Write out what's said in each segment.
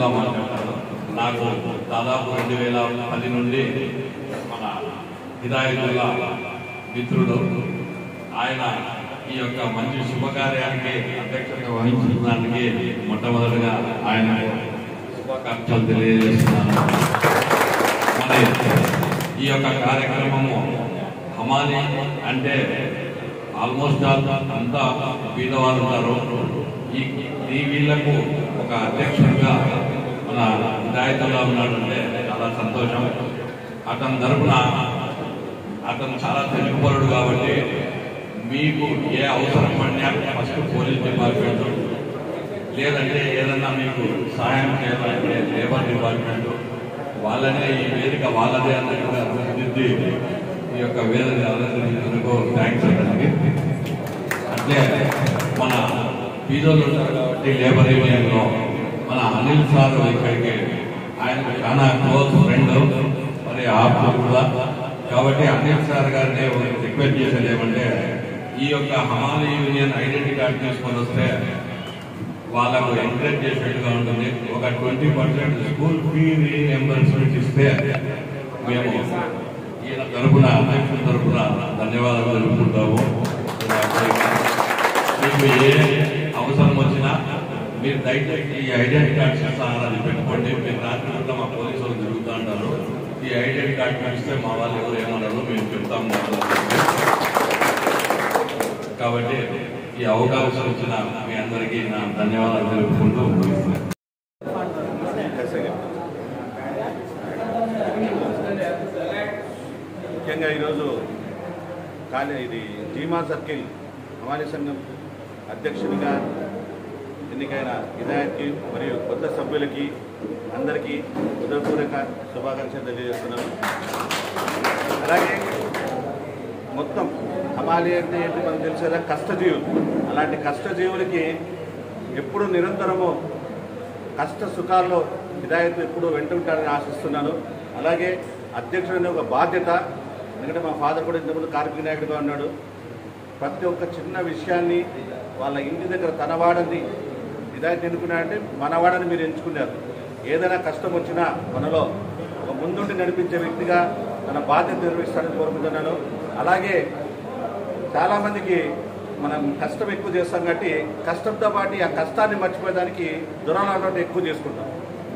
తెలుగులో మాట్లాడతాను నాకు దాదాపు రెండు వేల పది నుండి మన హిదాయతుల్లా మిత్రుడు ఆయన ఈ యొక్క మంచి శుభకార్యానికి అధ్యక్షత వహించడానికి మొట్టమొదటిగా ఆయన శుభాకాంక్షలు తెలియజేస్తున్నాను మరి ఈ యొక్క కార్యక్రమము హమాలి అంటే ఆల్మోస్ట్ ఆల్ అంతా పేదవాళ్ళు ఉన్నారు ఈ ఈ వీళ్లకు ఒక అధ్యక్షుడిగా మన హిదాయతుల్లా ఉన్నాడంటే చాలా సంతోషం అతని తరపున అతను చాలా తెలుగుపరుడు కాబట్టి మీకు ఏ అవసరం పడినా ఫస్ట్ పోలీస్ డిపార్ట్మెంట్ లేదంటే ఏదన్నా మీకు సహాయం చేయాలంటే లేబర్ డిపార్ట్మెంట్ వాళ్ళనే ఈ వేదిక వాళ్ళదే అన్నట్టుగా రూపుదిద్ది ఈ యొక్క వేదిక అలంకరించినందుకు థ్యాంక్స్ అండి అట్లే మన బీదోళ్ళు ఉంటారు కాబట్టి లేబర్ యూనియన్లో మన అనిల్ సార్ ఇక్కడికి ఆయనకు చాలా క్లోజ్ ఫ్రెండ్ మరి ఆప్తులు కూడా కాబట్టి అనిల్ సార్ గారిని రిక్వెస్ట్ చేసేది ఏమంటే ఈ యొక్క హమాలి యూనియన్ ఐడెంటిటీ కార్డు తీసుకొని వస్తే వాళ్ళకు ఎంకరేజ్ చేసినట్టుగా ఉంటుంది ఒక twenty percent school fee reimbursement ఇస్తే మేము ఈయన తరపున అధ్యక్షుల తరపున ధన్యవాదాలు తెలుపుకుంటాము మీకు ఏ అవసరం వచ్చినా మీరు దయచేసి ఈ ఐడెంటిటీ కార్డ్స్ ఇస్తానని పెట్టుకోండి మీరు రాత్రి పూట మా పోలీసు వాళ్ళు తిరుగుతూ ఉంటారు ఈ ఐడెంటిటీ కార్డ్ చూపిస్తే మా వాళ్ళు ఎవరు ఏమన్నారు మేము చెప్తాము కాబట్టి ఈ అవకాశం ఇచ్చిన మీ అందరికీ నా ధన్యవాదాలు తెలుపుకుంటూ ముగిస్తున్నాను. ముఖ్యంగా ఈరోజు కానీ ఇది టీమా సర్కిల్ హమాలి సంఘం అధ్యక్షునిగా ఎన్నికైన హిదాయత్కి మరియు కొత్త సభ్యులకి అందరికీ హృదయపూర్వక శుభాకాంక్షలు తెలియజేస్తున్నాను అలాగే మొత్తం హమాలి అంటే ఏంటి మనకు తెలిసేదా కష్టజీవులు అలాంటి కష్టజీవులకి ఎప్పుడు నిరంతరము కష్ట సుఖాల్లో హిదాయత్ ఎప్పుడు వెంటుంటారని ఆశిస్తున్నాను అలాగే అధ్యక్షుడనే ఒక బాధ్యత ఎందుకంటే మా ఫాదర్ కూడా ఇంతకుముందు కార్మిక నాయకుడిగా ఉన్నాడు ప్రతి ఒక్క చిన్న విషయాన్ని వాళ్ళ ఇంటి దగ్గర తనవాడని హిదాయత్ ఎన్నుకున్నాడంటే మనవాడని మీరు ఎంచుకున్నారు ఏదైనా కష్టం వచ్చినా మనలో ఒక ముందుండి నడిపించే వ్యక్తిగా తన బాధ్యత నిర్వహిస్తానని కోరుకుంటున్నాను అలాగే చాలామందికి మనం కష్టం ఎక్కువ చేస్తాం కాబట్టి కష్టంతో పాటు ఆ కష్టాన్ని మర్చిపోయేదానికి దురాలోచన ఎక్కువ చేసుకుంటాం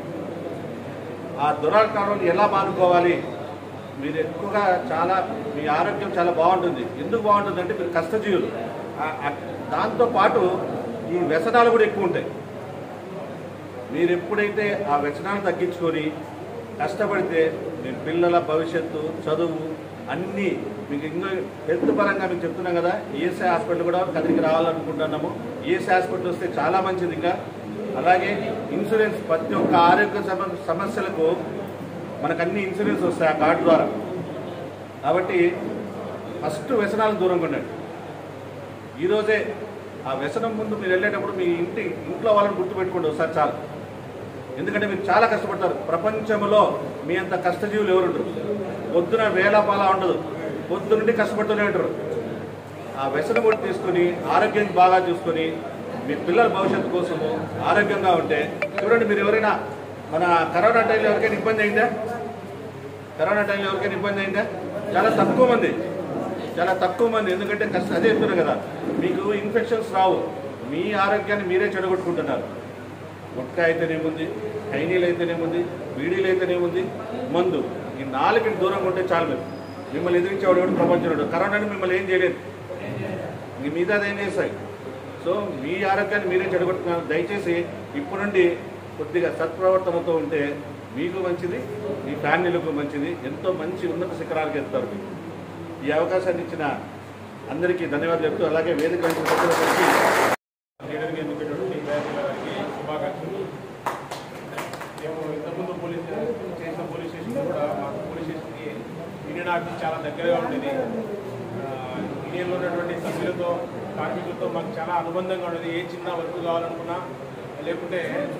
ఆ దురాలోచనని ఎలా మానుకోవాలి మీరు ఎక్కువగా చాలా మీ ఆరోగ్యం చాలా బాగుంటుంది ఎందుకు బాగుంటుంది అంటే మీరు కష్టజీవులు ఆ- ఆ- దాంతో పాటు ఈ వ్యసనాలు కూడా ఎక్కువ ఉంటాయి మీరు ఎప్పుడైతే ఆ వ్యసనాలు తగ్గించుకొని కష్టపడితే మీ పిల్లల భవిష్యత్తు చదువు అన్నీ మీకు ఇంకా హెల్త్ పరంగా మీకు చెప్తున్నాం కదా ఈఎస్ఐ హాస్పిటల్ కూడా కదిరికి రావాలనుకుంటున్నాము ఈఎస్ఐ హాస్పిటల్ వస్తే చాలా మంచిది ఇంకా అలాగే ఇన్సూరెన్స్ ప్రతి ఒక్క ఆరోగ్య సమ- సమస్యలకు మనకు అన్ని ఇన్సూరెన్స్ వస్తాయి ఆ కార్డు ద్వారా కాబట్టి ఫస్ట్ వ్యసనాలు దూరంగా ఉండండి ఈరోజే ఆ వ్యసనం ముందు మీరు వెళ్ళేటప్పుడు మీ ఇంటి ఇంట్లో వాళ్ళని గుర్తుపెట్టుకోండి ఒకసారి చాలు ఎందుకంటే మీరు చాలా కష్టపడతారు ప్రపంచంలో మీ అంత కష్టజీవులు ఎవరుండరు పొద్దున వేల పాల ఉండదు పొద్దు నుండి కష్టపడుతూనే ఉంటారు ఆ వ్యసనం కూడా తీసుకొని ఆరోగ్యం బాగా చూసుకొని మీ పిల్లల భవిష్యత్తు కోసము ఆరోగ్యంగా ఉంటే చూడండి మీరు ఎవరైనా మన కరోనా టైంలో ఎవరికైనా ఇబ్బంది అయిందా కరోనా టైంలో ఎవరికైనా ఇబ్బంది అయిందా చాలా తక్కువ మంది చాలా తక్కువ మంది ఎందుకంటే కష్టం అదే చెప్తున్నారు కదా మీకు ఇన్ఫెక్షన్స్ రావు మీ ఆరోగ్యాన్ని మీరే చెడగొట్టుకుంటున్నారు గుట్క అయితేనేముంది హైనీలు అయితేనేముంది బీడీలు అయితేనేముంది మందు ఈ నాలుగుకి దూరంగా ఉంటే చాలు మీరు మిమ్మల్ని ఎదిరించేవాడు కూడా ప్రపంచంలో కరోనాని మిమ్మల్ని ఏం చేయలేదు మీ మీద అదేం చేస్తాయి సో మీ ఆరోగ్యాన్ని మీరే చెడగొట్టుకున్నారు దయచేసి ఇప్పటి నుండి కొద్దిగా సత్ప్రవర్తనతో ఉంటే మీకు మంచిది మీ ఫ్యామిలీలకు మంచిది ఎంతో మంచి ఉన్నత శిఖరాలకు వెళ్తారు మీరు ఈ అవకాశాన్ని ఇచ్చిన అందరికీ ధన్యవాదాలు చెప్తూ అలాగే వేదిక వెంకట సభ్యులందరికీ లీడర్గా ఎన్నికైనటువంటి బ్యాంకుల గారికి శుభాకాంక్షలు మేము ఇంతకుముందు పోలీస్ చేసిన పోలీస్ స్టేషన్ కూడా మాకు పోలీస్ స్టేషన్కి యూనియన్ ఆఫీస్ చాలా దగ్గరగా ఉండేది ఆ, యూనియన్లో ఉన్నటువంటి సభ్యులతో కార్మికులతో మాకు చాలా అనుబంధంగా ఉండేది ఏ చిన్న వర్క్ కావాలనుకున్నా లేకుంటే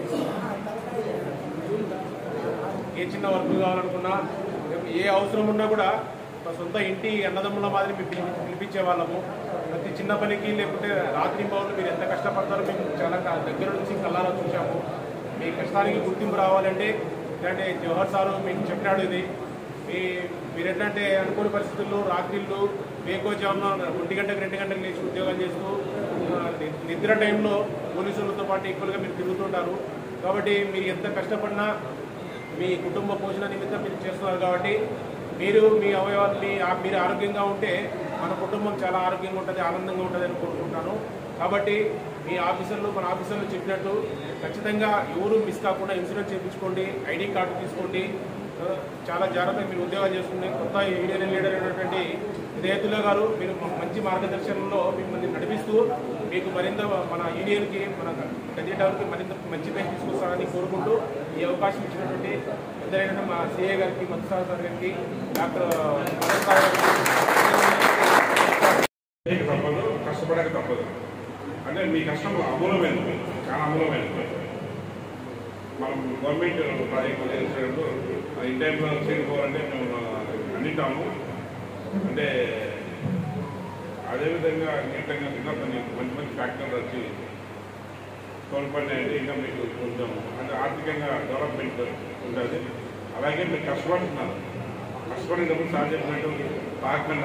ఏ చిన్న వర్క్ కావాలనుకున్నా లేకపోతే ఏ అవసరం ఉన్నా కూడా మా సొంత ఇంటి అన్నదమ్ముల మాదిరి మేము పిలిపి పిలిపించే వాళ్ళము ప్రతి చిన్న పనికి లేకుంటే రాత్రి పౌరులు మీరు ఎంత కష్టపడతారో మేము చాలా కా- దగ్గర నుంచి కళ్ళారా చూసాము మీ కష్టానికి గుర్తింపు రావాలంటే ఇలాంటి జవహర్ సారు మీకు చెప్పినాడు ఇది మీ మీరు ఎట్లంటే అనుకోని పరిస్థితుల్లో రాత్రిళ్ళు వేకోజామున ఒంటి గంటకు రెండు గంటలకు లేచి ఉద్యోగాలు చేస్తూ ఆ, ని- నిద్ర టైంలో పోలీసులతో పాటు ఈక్వల్గా మీరు తిరుగుతుంటారు కాబట్టి మీరు ఎంత కష్టపడినా మీ కుటుంబ పోషణ నిమిత్తం మీరు చేస్తున్నారు కాబట్టి మీరు మీ అవయవాలు మీ ఆ- మీరు ఆరోగ్యంగా ఉంటే మన కుటుంబం చాలా ఆరోగ్యంగా ఉంటుంది ఆనందంగా ఉంటుంది అని కోరుకుంటున్నాను కాబట్టి మీ ఆఫీసర్లు మన ఆఫీసర్లు చెప్పినట్టు ఖచ్చితంగా ఎవరు మిస్ కాకుండా ఇన్సూరెన్స్ చేయించుకోండి ఐడి కార్డు తీసుకోండి ఆ, చాలా జాగ్రత్తగా మీరు ఉద్యోగాలు చేసుకుని కొత్త యూనియన్ లీడర్ అయినటువంటి విధేయతుల గారు మీరు మంచి మార్గదర్శనంలో మిమ్మల్ని నడిపిస్తూ మీకు మరింత మన యూనియన్కి మన గది టౌన్కి మరింత మంచి పేరు తీసుకొస్తారని కోరుకుంటూ ఈ అవకాశం ఇచ్చినటువంటి పెద్దలైన మా సిఏ గారికి మధుసాగర్ సార్ గారికి డాక్టర్ మదన్ సార్ గారికి చేయక తప్పదు కష్టపడక తప్పదు అంటే మీ కష్టం అమూలమైనది చాలా అమూలమైనది మనం గవర్నమెంట్ ప్రాజెక్టు చేసేటప్పుడు ఇన్ టైంలో చేయకపోవాలంటే మేము అందింటాము అంటే అదేవిధంగా నీటంగా చిన్నప్పుడు మంచి మంచి ఫ్యాక్టరీలు వచ్చి తోడ్పడినాయంటే ఇంకా మీకు కొంచెం అంటే ఆర్థికంగా డెవలప్మెంట్ ఉంటుంది అలాగే మీరు కష్టపడుతున్నారు కష్టపడినప్పుడు సార్ చెప్పినట్టు తాగకుండా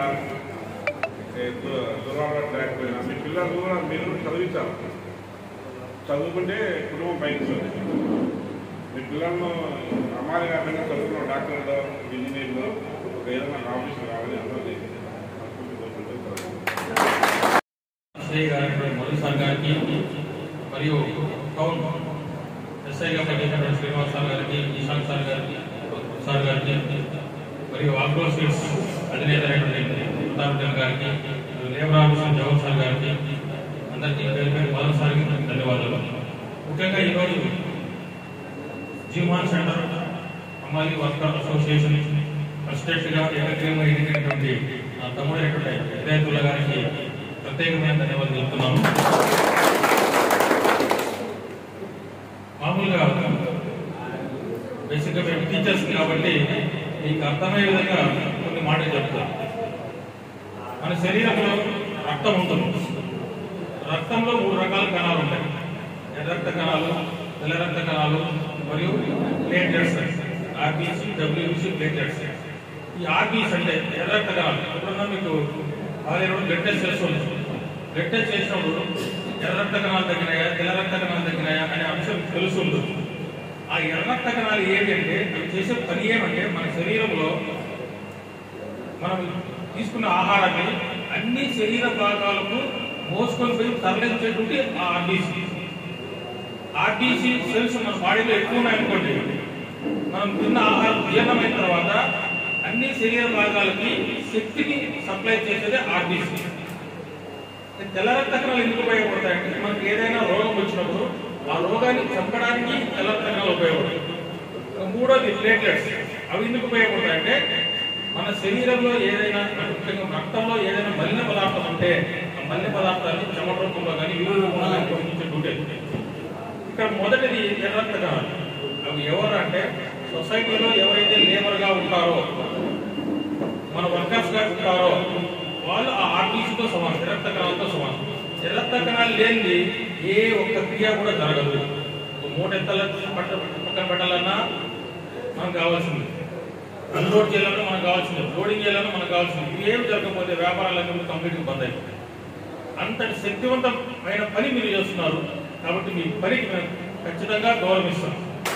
దూరాల ట్రాక్ పోయినా మీ పిల్లలు కూడా మీరు చదివించాలి చదువుకుంటే కుటుంబం పైకి వస్తుంది మీ పిల్లలను అమ్మాయి కాకుండా చదువుకున్న డాక్టర్లు ఇంజనీర్లు ఒక ఏదైనా ఆఫీసులు కావాలని అందరూ శ్రీ గారి మధు సార్ గారికి మరియు టౌన్ ఎస్ఐగా పనిచేసినటువంటి శ్రీనివాస్ సార్ గారికి ఈశాన్ సార్ గారికి సార్ గారికి మరియు ఆగ్రో సీడ్స్ అధినేత అయినటువంటి ప్రతాప్ గారికి లేబర్ ఆఫీసర్ జవహర్ సార్ గారికి అందరికీ పేరు పేరు మధు సార్కి ధన్యవాదాలు ముఖ్యంగా ఈరోజు జీమాన్ సెంటర్ అమ్మాయి వర్కర్ అసోసియేషన్ ప్రెసిడెంట్గా ఏకగ్రీవంగా ఎన్నికైనటువంటి నా తమ్ముడైనటువంటి విద్యార్థుల గారికి ప్రత్యేకమైన ధన్యవాదాలు చెప్తున్నాము మామూలుగా బేసిక్గా మేము టీచర్స్ కాబట్టి మీకు అర్థమయ్యే విధంగా కొన్ని మాటలు చెప్తాను మన శరీరంలో రక్తం ఉంటుంది రక్తంలో మూడు రకాల కణాలు ఉంటాయి ఎర్ర రక్త కణాలు తెల్ల రక్త కణాలు మరియు ప్లేట్లెట్స్ ఆర్బీసీ డబ్ల్యూబీసీ ప్లేట్లెట్స్ ఈ ఆర్బీస్ అంటే ఎర్ర రక్త కణాలు ఎప్పుడన్నా మీకు ఆరు బ్లడ్ టెస్ట్ చేస్తుంది బ్లడ్ టెస్ట్ చేసినప్పుడు ఎర్ర రక్త కణాలు తగ్గినాయా తెల్ల రక్త కణాలు తగ్గినాయా అనే అంశం తెలుస్తుంది ఆ ఎర్ర రక్త కణాలు ఏంటి అంటే అవి చేసే పని ఏమంటే మన శరీరంలో మనం తీసుకున్న ఆహారాన్ని అన్ని శరీర భాగాలకు మోసుకొని పోయి తరలించేటువంటి ఆ ఆర్బీసీ ఆర్బీసీ సెల్స్ మన బాడీలో ఎక్కువ ఉన్నాయనుకోండి మనం తిన్న ఆహారం జీర్ణమైన తర్వాత అన్ని శరీర భాగాలకి శక్తిని సప్లై చేసేది ఆర్బీసీ తెల్ల రక్త కణాలు ఎందుకు ఉపయోగపడతాయంటే మనకి ఏదైనా రోగం వచ్చినప్పుడు ఆ రోగాన్ని చంపడానికి తెల్ల రక్త కణాలు ఉపయోగపడతాయి ఇక మూడోది ప్లేట్లెట్స్ అవి ఎందుకు ఉపయోగపడతాయంటే మన శరీరంలో ఏదైనా ముఖ్యంగా రక్తంలో ఏదైనా మలిన పదార్థం ఉంటే ఆ మలిన పదార్థాన్ని చెమట రూపంలో కానీ విలువ రూపంలో కానీ పంపించేటుంటాయి ఇక్కడ మొదటిది ఎర్ర రక్త కణాలు అవి ఎవరు అంటే సొసైటీలో ఎవరైతే లేబర్ గా ఉంటారో మన వర్కర్స్ గా ఉంటారో వాళ్ళు ఆ ఆర్టీసీతో సమానం ఎర్ర రక్త కణాలతో సమానం ఎర్ర రక్త కణాలు లేనిది ఏ ఒక్క క్రియ కూడా జరగదు ఒక మూట ఎత్తల పట్ట పక్కన పెట్టాలన్నా మనకు కావాల్సింది అన్లోడ్ చేయాలన్నా మనకు కావాల్సింది లోడింగ్ చేయాలన్నా మనకు కావాల్సింది ఇవి ఏమి జరగకపోతే వ్యాపారాలన్నీ కంప్లీట్గా బంద్ అయిపోతాయి అంతటి శక్తివంతమైన పని మీరు చేస్తున్నారు కాబట్టి మీ పనికి మేము ఖచ్చితంగా గౌరవిస్తాం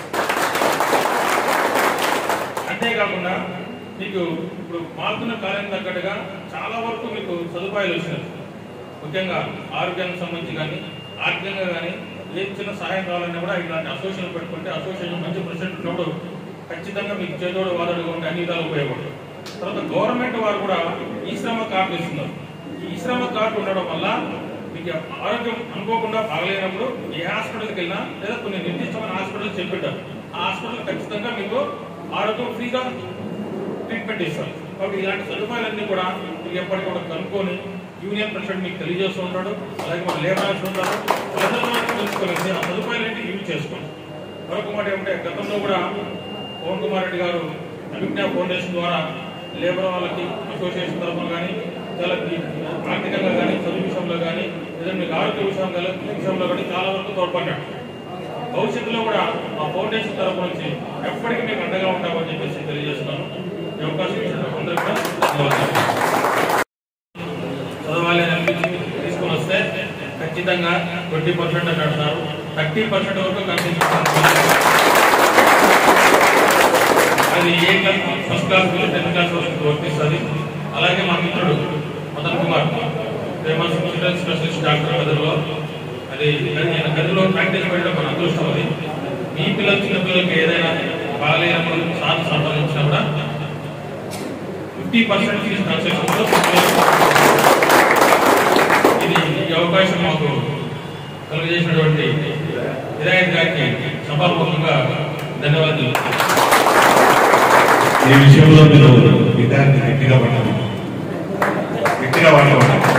అంతేకాకుండా మీకు ఇప్పుడు మారుతున్న కాలం తగ్గట్టుగా చాలా వరకు మీకు సదుపాయాలు వచ్చినాయి ముఖ్యంగా ఆరోగ్యానికి సంబంధించి కానీ ఆర్థికంగా కానీ ఏ చిన్న సహాయం కావాలన్నా కూడా ఇలాంటి అసోసియేషన్ పెట్టుకుంటే అసోసియేషన్ మంచి ప్రెసిడెంట్ ఉన్నప్పుడు ఖచ్చితంగా మీకు చేదోడు వాదడుగా ఉంటే అన్ని విధాలు ఉపయోగపడతాయి తర్వాత గవర్నమెంట్ వారు కూడా ఈ శ్రమ కార్డు ఇస్తున్నారు ఈ శ్రమ కార్డు ఉండడం వల్ల మీకు ఆరోగ్యం అనుకోకుండా బాగలేనప్పుడు ఏ హాస్పిటల్కి వెళ్ళినా లేదా కొన్ని నిర్దిష్టమైన హాస్పిటల్ చెప్పిట్టారు ఆ హాస్పిటల్ ఖచ్చితంగా మీకు ఆరోగ్యం ఫ్రీగా ట్రీట్మెంట్ ఇస్తారు కాబట్టి ఇలాంటి సదుపాయాలన్నీ కూడా మీకు ఎప్పటికీ కూడా కనుక్కొని యూనియన్ ప్రెసిడెంట్ మీకు తెలియజేస్తూ ఉంటాడు అలాగే మన లేబర్స్ ఉంటారు వాళ్ళందరూ కూడా తెలుసుకొని ఆ సదుపాయాలన్నీ యూజ్ చేసుకోండి మరొక మాట ఏమంటే గతంలో కూడా పవన్ కుమార్ రెడ్డి గారు అభిజ్ఞా ఫౌండేషన్ ద్వారా లేబర్ వాళ్ళకి అసోసియేషన్ తరఫున కానీ చాలా ఆర్థికంగా కానీ చదువు విషయంలో కానీ ఏదైనా మీకు ఆరోగ్య విషయం కానీ విషయంలో కానీ చాలా వరకు తోడ్పడ్డాడు భవిష్యత్తులో కూడా మా ఫౌండేషన్ తరపు నుంచి ఎప్పటికీ మీకు అండగా ఉంటామని చెప్పేసి తెలియజేస్తున్నాను ఈ అవకాశం ఇచ్చిన అందరికీ కూడా ధన్యవాదాలు చదవాలి అని అనిపించి తీసుకొని వస్తే ఖచ్చితంగా ట్వంటీ పర్సెంట్ అని అంటున్నారు థర్టీ పర్సెంట్ వరకు కనిపిస్తుంది అది A class first class tenth class వరకు వర్తిస్తుంది అలాగే మా మిత్రుడు Madan Kumar famous children specialist doctor గదిలో అది అది ఆయన గదిలో ప్రాక్టీస్ చేయడం మన అదృష్టం అది మీ పిల్లలు చిన్న పిల్లలకి ఏదైనా బాగాలేనప్పుడు సార్ సంపాదించినా కూడా ఫిఫ్టీ పర్సెంట్ ఫీజు కన్సెషన్తో ఇది ఈ అవకాశం మాకు కలుగజేసినటువంటి వినాయక్ గారికి సభాపూర్వకంగా ధన్యవాదాలు ఈ విషయంలో మీరు విద్యార్థి గట్టిగా పడ్డారు గట్టిగా పడ్డారు